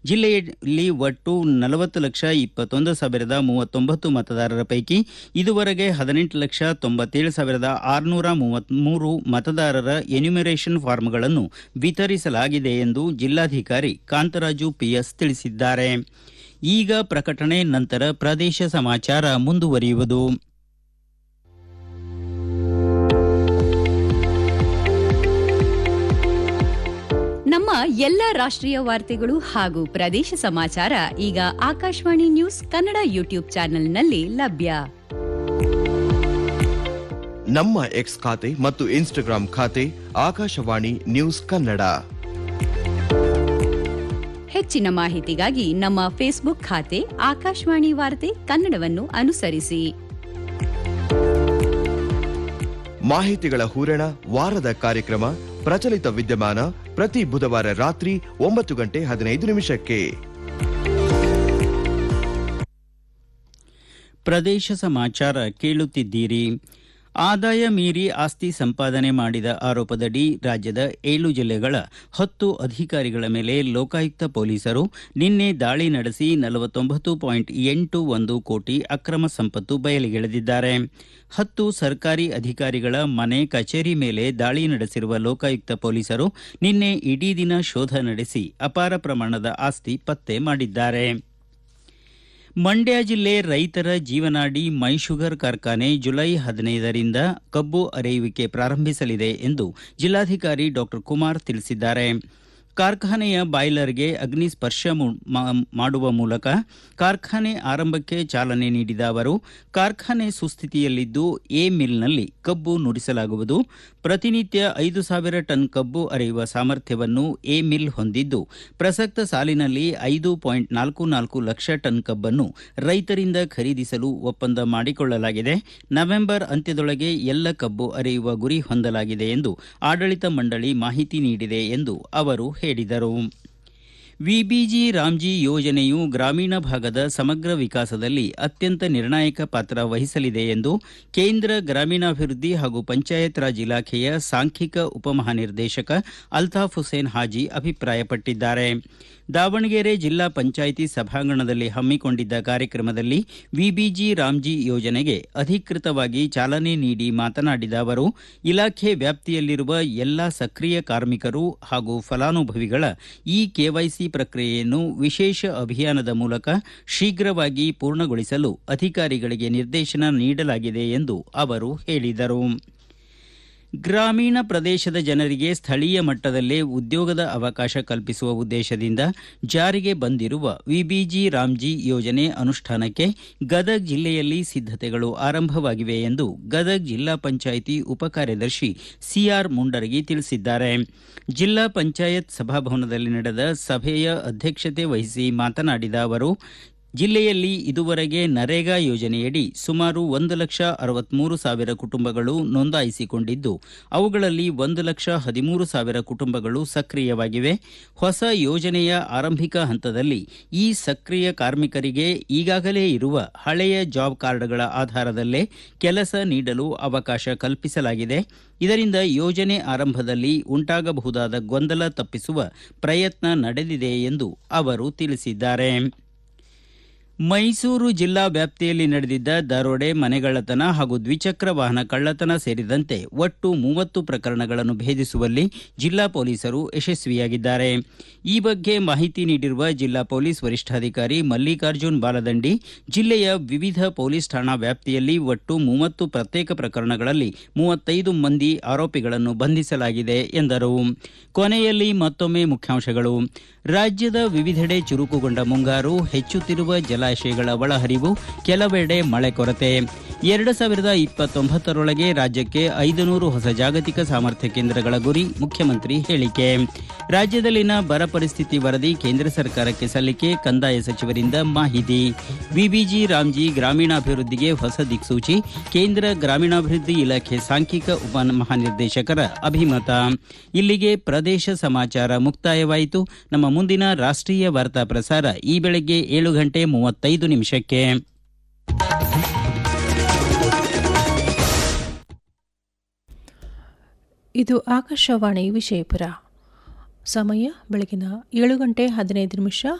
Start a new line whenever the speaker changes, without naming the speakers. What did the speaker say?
ಜಿಲ್ಲೆಯಲ್ಲಿ ಒಟ್ಟು ನಲವತ್ತು ಲಕ್ಷ ಇಪ್ಪತ್ತೊಂದು ಸಾವಿರದ ಮೂವತ್ತೊಂಬತ್ತು ಮತದಾರರ ಪೈಕಿ ಇದುವರೆಗೆ ಹದಿನೆಂಟು ಲಕ್ಷ ತೊಂಬತ್ತೇಳು ಸಾವಿರದ ಆರುನೂರ ಮೂವತ್ಮೂರು ಮತದಾರರ ಎನ್ಯುಮರೇಷನ್ ಫಾರ್ಮ್ಗಳನ್ನು ವಿತರಿಸಲಾಗಿದೆ ಎಂದು ಜಿಲ್ಲಾಧಿಕಾರಿ ಕಾಂತರಾಜು ಪಿಎಸ್ ತಿಳಿಸಿದ್ದಾರೆ ಈಗ ಪ್ರಕಟಣೆ ನಂತರ ಪ್ರದೇಶ ಸಮಾಚಾರ ಮುಂದುವರಿಯುವುದು
ನಮ್ಮ ಎಲ್ಲ ರಾಷ್ಟ್ರೀಯ ವಾರ್ತೆಗಳು ಹಾಗೂ ಪ್ರದೇಶ ಸಮಾಚಾರ ಈಗ ಆಕಾಶವಾಣಿ ನ್ಯೂಸ್ ಕನ್ನಡ ಯೂಟ್ಯೂಬ್ ಚಾನೆಲ್ನಲ್ಲಿ ಲಭ್ಯ
ನಮ್ಮ ಎಕ್ಸ್ ಖಾತೆ ಮತ್ತು ಇನ್ಸ್ಟಾಗ್ರಾಂ ಖಾತೆ ಆಕಾಶವಾಣಿ ನ್ಯೂಸ್ ಕನ್ನಡ
ಹೆಚ್ಚಿನ ಮಾಹಿತಿಗಾಗಿ ನಮ್ಮ ಫೇಸ್ಬುಕ್ ಖಾತೆ ಆಕಾಶವಾಣಿ ವಾರ್ತೆ ಕನ್ನಡವನ್ನು ಅನುಸರಿಸಿ
ಮಾಹಿತಿಗಳ ಹೂರಣ ವಾರದ ಕಾರ್ಯಕ್ರಮ ಪ್ರಚಲಿತ ವಿದ್ಯಮಾನ ಪ್ರತಿ ಬುಧವಾರ ರಾತ್ರಿ ಒಂಬತ್ತು ಗಂಟೆ ಹದಿನೈದು ನಿಮಿಷಕ್ಕೆ
ಪ್ರದೇಶ ಸಮಾಚಾರ ಕೇಳುತ್ತಿದ್ದೀರಿ ಆದಾಯ ಮೀರಿ ಆಸ್ತಿ ಸಂಪಾದನೆ ಮಾಡಿದ ಆರೋಪದಡಿ ರಾಜ್ಯದ ಏಳು ಜಿಲ್ಲೆಗಳ ಹತ್ತು ಅಧಿಕಾರಿಗಳ ಮೇಲೆ ಲೋಕಾಯುಕ್ತ ಪೊಲೀಸರು ನಿನ್ನೆ ದಾಳಿ ನಡೆಸಿ ನಲವತ್ತೊಂಬತ್ತು ಪಾಯಿಂಟ್ ಎಂಟು ಒಂದು ಕೋಟಿ ಅಕ್ರಮ ಸಂಪತ್ತು ಬಯಲಿಗೆಳೆದಿದ್ದಾರೆ ಹತ್ತು ಸರ್ಕಾರಿ ಅಧಿಕಾರಿಗಳ ಮನೆ ಕಚೇರಿ ಮೇಲೆ ದಾಳಿ ನಡೆಸಿರುವ ಲೋಕಾಯುಕ್ತ ಪೊಲೀಸರು ನಿನ್ನೆ ಇಡೀ ದಿನ ಶೋಧ ನಡೆಸಿ ಅಪಾರ ಪ್ರಮಾಣದ ಆಸ್ತಿ ಪತ್ತೆ ಮಾಡಿದ್ದಾರೆ ಮಂಡ್ಯ ಜಿಲ್ಲೆ ರೈತರ ಜೀವನಾಡಿ ಮೈ ಶುಗರ್ ಕಾರ್ಖಾನೆ ಜುಲೈ ಹದಿನೈದರಿಂದ ಕಬ್ಬು ಅರೆಯುವಿಕೆ ಪ್ರಾರಂಭಿಸಲಿದೆ ಎಂದು ಜಿಲ್ಲಾಧಿಕಾರಿ ಡಾಕ್ಟರ್ ಕುಮಾರ್ ತಿಳಿಸಿದ್ದಾರೆ ಕಾರ್ಖಾನೆಯ ಬಾಯ್ಲರ್ಗೆ ಅಗ್ನಿ ಸ್ಪರ್ಶ ಮು- ಮಾ- ಮಾಡುವ ಮೂಲಕ ಕಾರ್ಖಾನೆ ಆರಂಭಕ್ಕೆ ಚಾಲನೆ ನೀಡಿದ ಅವರು ಕಾರ್ಖಾನೆ ಸುಸ್ಥಿತಿಯಲ್ಲಿದ್ದು ಎ ಮಿಲ್ನಲ್ಲಿ ಕಬ್ಬು ನುರಿಸಲಾಗುವುದು ಪ್ರತಿನಿತ್ಯ ಐದು ಸಾವಿರ ಟನ್ ಕಬ್ಬು ಅರೆಯುವ ಸಾಮರ್ಥ್ಯವನ್ನು ಎ ಮಿಲ್ ಹೊಂದಿದ್ದು ಪ್ರಸಕ್ತ ಸಾಲಿನಲ್ಲಿ ಐದು ಪಾಯಿಂಟ್ ನಾಲ್ಕು ನಾಲ್ಕು ಲಕ್ಷ ಟನ್ ಕಬ್ಬನ್ನು ರೈತರಿಂದ ಖರೀದಿಸಲು ಒಪ್ಪಂದ ಮಾಡಿಕೊಳ್ಳಲಾಗಿದೆ ನವೆಂಬರ್ ಅಂತ್ಯದೊಳಗೆ ಎಲ್ಲ ಕಬ್ಬು ಅರೆಯುವ ಗುರಿ ಹೊಂದಲಾಗಿದೆ ಎಂದು ಆಡಳಿತ ಮಂಡಳಿ ಮಾಹಿತಿ ನೀಡಿದೆ ಎಂದು ಅವರು ಹೇಳಿದರು ವಿಬಿಜಿ ರಾಮ್ಜಿ ಯೋಜನೆಯು ಗ್ರಾಮೀಣ ಭಾಗದ ಸಮಗ್ರ ವಿಕಾಸದಲ್ಲಿ ಅತ್ಯಂತ ನಿರ್ಣಾಯಕ ಪಾತ್ರ ವಹಿಸಲಿದೆ ಎಂದು ಕೇಂದ್ರ ಗ್ರಾಮೀಣಾಭಿವೃದ್ಧಿ ಹಾಗೂ ಪಂಚಾಯತ್ ರಾಜ್ ಇಲಾಖೆಯ ಸಾಂಖ್ಯಿಕ ಉಪಮಹಾನಿರ್ದೇಶಕ ಅಲ್ತಾಫ್ ಹುಸೇನ್ ಹಾಜಿ ಅಭಿಪ್ರಾಯಪಟ್ಟಿದ್ದಾರೆ ದಾವಣಗೆರೆ ಜಿಲ್ಲಾ ಪಂಚಾಯಿತಿ ಸಭಾಂಗಣದಲ್ಲಿ ಹಮ್ಮಿಕೊಂಡಿದ್ದ ಕಾರ್ಯಕ್ರಮದಲ್ಲಿ ವಿಬಿಜಿ ರಾಮ್ಜಿ ಯೋಜನೆಗೆ ಅಧಿಕೃತವಾಗಿ ಚಾಲನೆ ನೀಡಿ ಮಾತನಾಡಿದ ಅವರು ಇಲಾಖೆ ವ್ಯಾಪ್ತಿಯಲ್ಲಿರುವ ಎಲ್ಲಾ ಸಕ್ರಿಯ ಕಾರ್ಮಿಕರು ಹಾಗೂ ಫಲಾನುಭವಿಗಳ ಇ ಕೆವೈಸಿ ಪ್ರಕ್ರಿಯೆಯನ್ನು ವಿಶೇಷ ಅಭಿಯಾನದ ಮೂಲಕ ಶೀಘ್ರವಾಗಿ ಪೂರ್ಣಗೊಳಿಸಲು ಅಧಿಕಾರಿಗಳಿಗೆ ನಿರ್ದೇಶನ ನೀಡಲಾಗಿದೆ ಎಂದು ಅವರು ಹೇಳಿದರು ಗ್ರಾಮೀಣ ಪ್ರದೇಶದ ಜನರಿಗೆ ಸ್ಥಳೀಯ ಮಟ್ಟದಲ್ಲೇ ಉದ್ಯೋಗದ ಅವಕಾಶ ಕಲ್ಪಿಸುವ ಉದ್ದೇಶದಿಂದ ಜಾರಿಗೆ ಬಂದಿರುವ ವಿಬಿಜಿ ರಾಮ್ಜಿ ಯೋಜನೆ ಅನುಷ್ಠಾನಕ್ಕೆ ಗದಗ ಜಿಲ್ಲೆಯಲ್ಲಿ ಸಿದ್ಧತೆಗಳು ಆರಂಭವಾಗಿವೆ ಎಂದು ಗದಗ ಜಿಲ್ಲಾ ಪಂಚಾಯಿತಿ ಉಪಕಾರ್ಯದರ್ಶಿ ಸಿಆರ್ ಮುಂಡರಗಿ ತಿಳಿಸಿದ್ದಾರೆ ಜಿಲ್ಲಾ ಪಂಚಾಯತ್ ಸಭಾಭವನದಲ್ಲಿ ನಡೆದ ಸಭೆಯ ಅಧ್ಯಕ್ಷತೆ ವಹಿಸಿ ಮಾತನಾಡಿದ ಅವರು ಜಿಲ್ಲೆಯಲ್ಲಿ ಇದುವರೆಗೆ ನರೇಗಾ ಯೋಜನೆಯಡಿ ಸುಮಾರು ಒಂದು ಲಕ್ಷ ಅರವತ್ಮೂರು ಸಾವಿರ ಕುಟುಂಬಗಳು ನೋಂದಾಯಿಸಿಕೊಂಡಿದ್ದು ಅವುಗಳಲ್ಲಿ ಒಂದು ಲಕ್ಷ ಹದಿಮೂರು ಸಾವಿರ ಕುಟುಂಬಗಳು ಸಕ್ರಿಯವಾಗಿವೆ ಹೊಸ ಯೋಜನೆಯ ಆರಂಭಿಕ ಹಂತದಲ್ಲಿ ಈ ಸಕ್ರಿಯ ಕಾರ್ಮಿಕರಿಗೆ ಈಗಾಗಲೇ ಇರುವ ಹಳೆಯ ಜಾಬ್ ಕಾರ್ಡ್ಗಳ ಆಧಾರದಲ್ಲೇ ಕೆಲಸ ನೀಡಲು ಅವಕಾಶ ಕಲ್ಪಿಸಲಾಗಿದೆ ಇದರಿಂದ ಯೋಜನೆ ಆರಂಭದಲ್ಲಿ ಉಂಟಾಗಬಹುದಾದ ಗೊಂದಲ ತಪ್ಪಿಸುವ ಪ್ರಯತ್ನ ನಡೆದಿದೆ ಎಂದು ಅವರು ತಿಳಿಸಿದ್ದಾರೆ ಮೈಸೂರು ಜಿಲ್ಲಾ ವ್ಯಾಪ್ತಿಯಲ್ಲಿ ನಡೆದಿದ್ದ ದರೋಡೆ ಮನೆಗಳ್ಳತನ ಹಾಗೂ ದ್ವಿಚಕ್ರ ವಾಹನ ಕಳ್ಳತನ ಸೇರಿದಂತೆ ಒಟ್ಟು ಮೂವತ್ತು ಪ್ರಕರಣಗಳನ್ನು ಭೇದಿಸುವಲ್ಲಿ ಜಿಲ್ಲಾ ಪೊಲೀಸರು ಯಶಸ್ವಿಯಾಗಿದ್ದಾರೆ ಈ ಬಗ್ಗೆ ಮಾಹಿತಿ ನೀಡಿರುವ ಜಿಲ್ಲಾ ಪೊಲೀಸ್ ವರಿಷ್ಠಾಧಿಕಾರಿ ಮಲ್ಲಿಕಾರ್ಜುನ್ ಬಾಲದಂಡಿ ಜಿಲ್ಲೆಯ ವಿವಿಧ ಪೊಲೀಸ್ ಠಾಣಾ ವ್ಯಾಪ್ತಿಯಲ್ಲಿ ಒಟ್ಟು ಮೂವತ್ತು ಪ್ರತ್ಯೇಕ ಪ್ರಕರಣಗಳಲ್ಲಿ ಮೂವತ್ತೈದು ಮಂದಿ ಆರೋಪಿಗಳನ್ನು ಬಂಧಿಸಲಾಗಿದೆ ಎಂದರು ಕೊನೆಯಲ್ಲಿ ಮತ್ತೊಮ್ಮೆ ಮುಖ್ಯಾಂಶಗಳು ರಾಜ್ಯದ ವಿವಿಧೆಡೆ ಚುರುಕುಗೊಂಡ ಮುಂಗಾರು ಹೆಚ್ಚುತ್ತಿರುವ ಜಲಾಶಯಗಳ ಒಳಹರಿವು ಕೆಲವೆಡೆ ಮಳೆ ಕೊರತೆ ಎರಡು ಸಾವಿರದ ಇಪ್ಪತ್ತೊಂಬತ್ತರೊಳಗೆ ರಾಜ್ಯಕ್ಕೆ ಐದು ನೂರು ಹೊಸ ಜಾಗತಿಕ ಸಾಮರ್ಥ್ಯ ಕೇಂದ್ರಗಳ ಗುರಿ ಮುಖ್ಯಮಂತ್ರಿ ಹೇಳಿಕೆ ರಾಜ್ಯದಲ್ಲಿನ ಬರ ಪರಿಸ್ಥಿತಿ ವರದಿ ಕೇಂದ್ರ ಸರ್ಕಾರಕ್ಕೆ ಸಲ್ಲಿಕೆ ಕಂದಾಯ ಸಚಿವರಿಂದ ಮಾಹಿತಿ ವಿಬಿಜಿ ರಾಮ್ಜಿ ಗ್ರಾಮೀಣಾಭಿವೃದ್ಧಿಗೆ ಹೊಸ ದಿಕ್ಸೂಚಿ ಕೇಂದ್ರ ಗ್ರಾಮೀಣಾಭಿವೃದ್ಧಿ ಇಲಾಖೆ ಸಾಂಖ್ಯಿಕ ಉಪ ಮಹಾನಿರ್ದೇಶಕರ ಅಭಿಮತ ಇಲ್ಲಿಗೆ ಪ್ರದೇಶ ಸಮಾಚಾರ ಮುಕ್ತಾಯವಾಯಿತು ನಮ್ಮ ಮುಂದಿನ ರಾಷ್ಟ್ರೀಯ ವಾರ್ತಾ ಪ್ರಸಾರ ಈ ಬೆಳಗ್ಗೆ ಏಳು ಗಂಟೆ ಮೂವತ್ತೈದು ನಿಮಿಷಕ್ಕೆ
ಇದು ಆಕಾಶವಾಣಿ ವಿಜಯಪುರ ಸಮಯ ಬೆಳಗಿನ ಏಳು ಗಂಟೆ ಹದಿನೈದು ನಿಮಿಷ